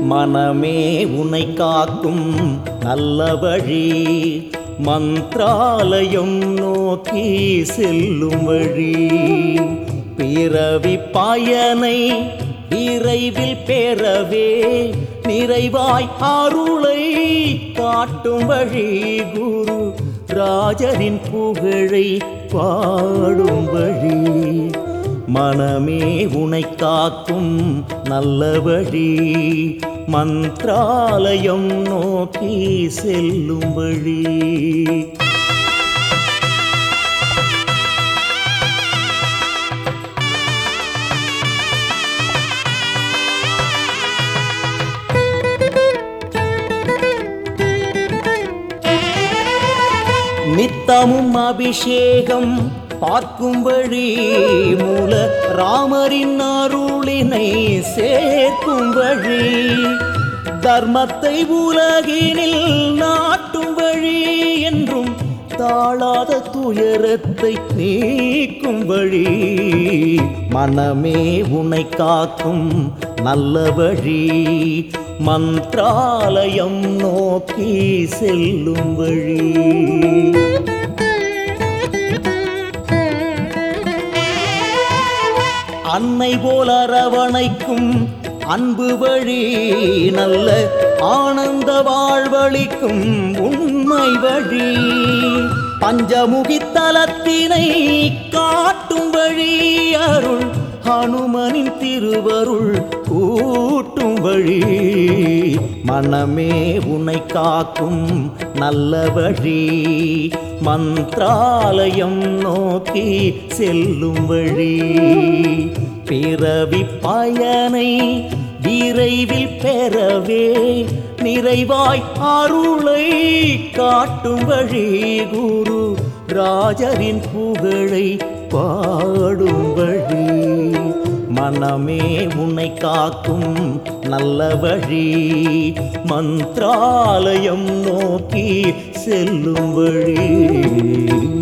மனமே உனை காக்கும் நல்ல வழி மந்த்ராலயம் நோக்கி செல்லும் வழி பிறவி பயனை விரைவில் பெறவே நிறைவாய் அருளை காட்டும் வழி குரு ராஜரின் புகழை பாடும் வழி மனமே உனை காக்கும் நல்ல வழி மந்த்ராலயம் நோக்கி செல்லும் வழி நித்தமும் அபிஷேகம் பார்க்கும் வழி மூல ராமரின் அருளினை சேர்க்கும் வழி தர்மத்தை உலகினில் நாட்டும் வழி என்றும் தாழாத துயரத்தை நீக்கும் வழி மனமே உனை காக்கும் நல்ல வழி மந்த்ராலயம் நோக்கி செல்லும் வழி அன்னை போல அரவணைக்கும் அன்பு வழி நல்ல ஆனந்த வாழ்வழிக்கும் உண்மை வழி பஞ்சமுகி தலத்தினை காட்டும் வழி அருள் ஹனுமனின் திருவருள் கூட்டும் வழி மனமே உனை காக்கும் நல்ல வழி மந்த்ராலயம் நோக்கி செல்லும் வழி பிறவி பயனை விரைவில் பெறவே நிறைவாய் அருளை காட்டும் வழி குரு ராஜரின் புகழை பாடும் வழி மனமே உன்னை காக்கும் நல்ல வழி மந்த்ராலயம் நோக்கி செல்லும் வழி